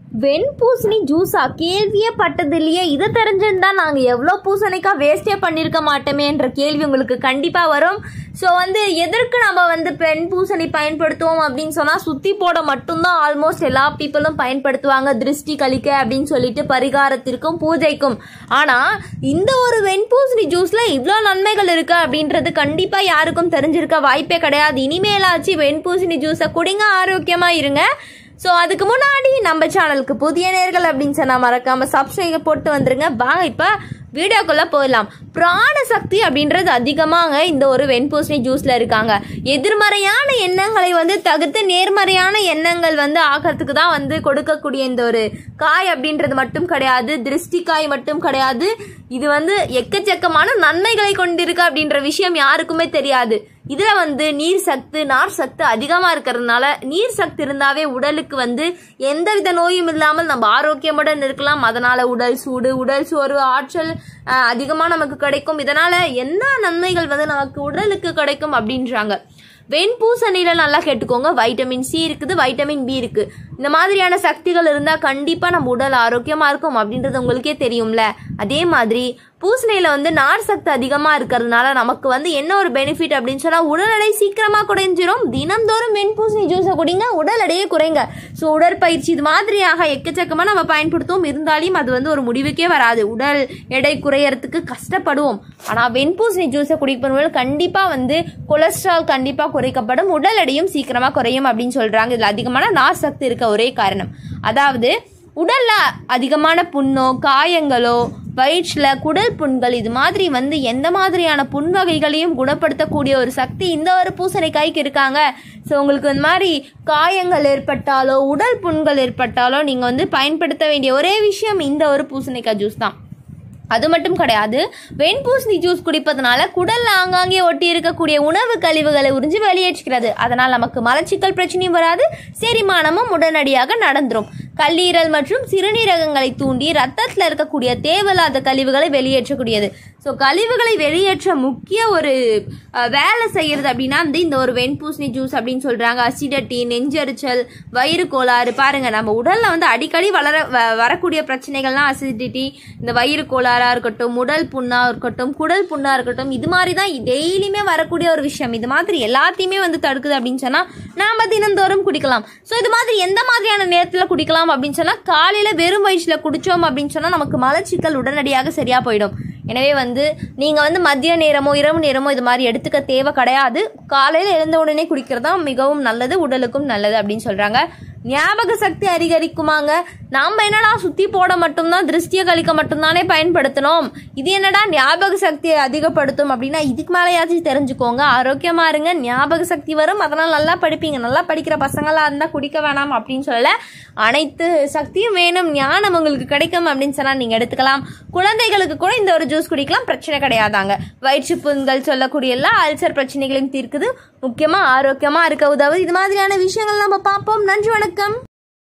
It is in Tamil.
வெண்பூசணி ஜூஸா கேள்வியே பட்டது இல்லையே இதை தெரிஞ்சிருந்தா நாங்கள் எவ்வளோ பூசணிக்காய் வேஸ்டே பண்ணியிருக்க மாட்டோமே என்ற கேள்வி உங்களுக்கு கண்டிப்பாக வரும் ஸோ வந்து எதற்கு நம்ம வந்து பெண் பூசணி பயன்படுத்துவோம் அப்படின்னு சொன்னால் சுற்றி போட மட்டும்தான் ஆல்மோஸ்ட் எல்லா பீப்புளும் பயன்படுத்துவாங்க திருஷ்டி கழிக்க அப்படின்னு சொல்லிட்டு பரிகாரத்திற்கும் பூஜைக்கும் ஆனால் இந்த ஒரு வெண்பூசணி ஜூஸில் இவ்வளோ நன்மைகள் இருக்கு அப்படின்றது கண்டிப்பாக யாருக்கும் தெரிஞ்சிருக்க வாய்ப்பே கிடையாது இனிமேலாச்சு வெண்பூசணி ஜூஸை குடிங்க ஆரோக்கியமாக இருங்க ஸோ அதுக்கு முன்னாடி நம்ம சேனலுக்கு புதிய நேர்கள் அப்படின்னு சொன்னால் மறக்காம சப்ஸ்கிரைப் போட்டு வந்துருங்க வாங்க இப்போ வீடியோக்குள்ளே போயிடலாம் பிராண சக்தி அப்படின்றது அதிகமாக இந்த ஒரு வெண்பூசணி ஜூஸில் இருக்காங்க எதிர்மறையான எண்ணங்களை வந்து தகுத்து நேர்மறையான எண்ணங்கள் வந்து ஆகிறதுக்கு தான் வந்து கொடுக்கக்கூடிய இந்த ஒரு காய் அப்படின்றது மட்டும் கிடையாது திருஷ்டி காய் மட்டும் கிடையாது இது வந்து எக்கச்சக்கமான நன்மைகளை கொண்டிருக்கு அப்படின்ற விஷயம் யாருக்குமே தெரியாது இதுல வந்து நீர் சத்து நார் சத்து அதிகமா இருக்கிறதுனால நீர் சத்து இருந்தாவே உடலுக்கு வந்து எந்தவித நோயும் இல்லாமல் நம்ம ஆரோக்கியமுடன் இருக்கலாம் அதனால உடல் சூடு உடல் சோர்வு ஆற்றல் அஹ், அதிகமா நமக்கு கிடைக்கும் இதனால என்ன நன்மைகள் வந்து நமக்கு உடலுக்கு கிடைக்கும் அப்படின்றாங்க வெண்பூசணியில நல்லா கேட்டுக்கோங்க வைட்டமின் சி இருக்குது வைட்டமின் பி இருக்கு இந்த மாதிரியான சக்திகள் இருந்தா கண்டிப்பா நம்ம உடல் ஆரோக்கியமா இருக்கும் அப்படின்றது உங்களுக்கே தெரியும்ல அதே மாதிரி பூசணியில வந்து நார் சத்து அதிகமா இருக்கிறதுனால நமக்கு வந்து என்ன ஒரு பெனிஃபிட் அப்படின்னு சொன்னா உடல் எடை சீக்கிரமா குறைஞ்சிரும் தினம்தோறும் வெண்பூசணி ஜூஸை குடிங்க உடல் எடையே குறைங்க ஸோ உடற்பயிற்சி இது மாதிரியாக எக்கச்சக்கமா நம்ம பயன்படுத்துவோம் இருந்தாலும் அது வந்து ஒரு முடிவுக்கே வராது உடல் எடை குறையறதுக்கு கஷ்டப்படுவோம் ஆனா வெண்பூசணி ஜூஸை குடிப்பது கண்டிப்பா வந்து கொலஸ்ட்ரால் கண்டிப்பா குறைக்கப்படும் உடல் எடையும் சீக்கிரமா குறையும் அப்படின்னு சொல்றாங்க இதுல அதிகமான நார் சத்து இருக்க ஒரே காரணம் அதாவது உடல்ல அதிகமான புண்ணோ காயங்களோ வயிற்றில் குடல் புண்கள் இது மாதிரி வந்து எந்த மாதிரியான புண் வகைகளையும் குணப்படுத்தக்கூடிய ஒரு சக்தி இந்த ஒரு பூசணிக்காய்க்கு இருக்காங்க ஸோ உங்களுக்கு இந்த மாதிரி காயங்கள் ஏற்பட்டாலோ உடல் புண்கள் ஏற்பட்டாலோ நீங்கள் வந்து பயன்படுத்த வேண்டிய ஒரே விஷயம் இந்த ஒரு பூசணிக்காய் ஜூஸ் தான் அது மட்டும் கிடையாது வெண்பூசணி ஜூஸ் குடிப்பதனால குடல்ல ஆங்காங்கே ஒட்டி இருக்கக்கூடிய உணவு கழிவுகளை உறிஞ்சி வெளியேற்றுகிறது அதனால் நமக்கு மலச்சிக்கல் பிரச்சனையும் வராது செரிமானமும் உடனடியாக நடந்துரும் கல்லீரல் மற்றும் சிறுநீரகங்களை தூண்டி ரத்தத்தில் இருக்கக்கூடிய தேவையில்லாத கழிவுகளை வெளியேற்றக்கூடியது ஸோ கழிவுகளை வெளியேற்ற முக்கிய ஒரு அஹ், வேலை செய்யறது அப்படின்னா வந்து இந்த ஒரு வெண்பூசணி ஜூஸ் அப்படின்னு சொல்றாங்க அசிடட்டி நெஞ்செரிச்சல் வயிறு கோளாறு பாருங்க நம்ம உடல்ல வந்து அடிக்கடி வளர வ- வரக்கூடிய பிரச்சனைகள்லாம் அசிடிட்டி இந்த வயிறு கோளாறா இருக்கட்டும் உடல் புண்ணா இருக்கட்டும் குடல் புண்ணா இருக்கட்டும் இது மாதிரி தான் டெய்லியுமே வரக்கூடிய ஒரு விஷயம் இது மாதிரி எல்லாத்தையுமே வந்து தடுக்குது அப்படின்னு சொன்னா நாம தினந்தோறும் குடிக்கலாம் ஸோ இது மாதிரி எந்த மாதிரியான நேரத்தில் குடிக்கலாம் அப்படின்னு சொன்னா காலையில வெறும் வயிற்றுல குடிச்சோம் அப்படின்னு சொன்னா நமக்கு மலச்சிக்கல் உடனடியாக சரியா போயிடும் எனவே வந்து நீங்கள் வந்து மதிய நேரமோ இரவு நேரமோ இது மாதிரி எடுத்துக்க தேவை கிடையாது காலையில் எழுந்த உடனே குடிக்கிறது தான் மிகவும் நல்லது உடலுக்கும் நல்லது அப்படின்னு சொல்கிறாங்க ஞாபக சக்தி அதிகரிக்குமாங்க நாம் என்னடா சுற்றி போட மட்டும்தான் திருஷ்டியை கழிக்க மட்டும்தானே பயன்படுத்தணும் இது என்னடா ஞாபக சக்தியை அதிகப்படுத்தும் அப்படின்னா இதுக்கு மேலேயாச்சும் தெரிஞ்சுக்கோங்க ஆரோக்கியமாக இருங்க ஞாபக சக்தி வரும் அதனால் நல்லா படிப்பீங்க நல்லா படிக்கிற பசங்களாக இருந்தால் குடிக்க வேணாம் அப்படின்னு சொல்லலை அனைத்து சக்தியும் வேணும் ஞானம் உங்களுக்கு கிடைக்கும் அப்படின்னு சொன்னால் நீங்கள் எடுத்துக்கலாம் குழந்தைகளுக்கு கூட இந்த ஒரு ஜூஸ் குடிக்கலாம் பிரச்சனை கிடையாதாங்க வயிற்று புண்கள் சொல்லக்கூடிய எல்லா அல்சர் பிரச்சனைகளையும் தீர்க்குது முக்கியமாக ஆரோக்கியமாக இருக்க உதவுது இது மாதிரியான விஷயங்கள் நம்ம பார்ப்போம் நன்றி வணக்கம்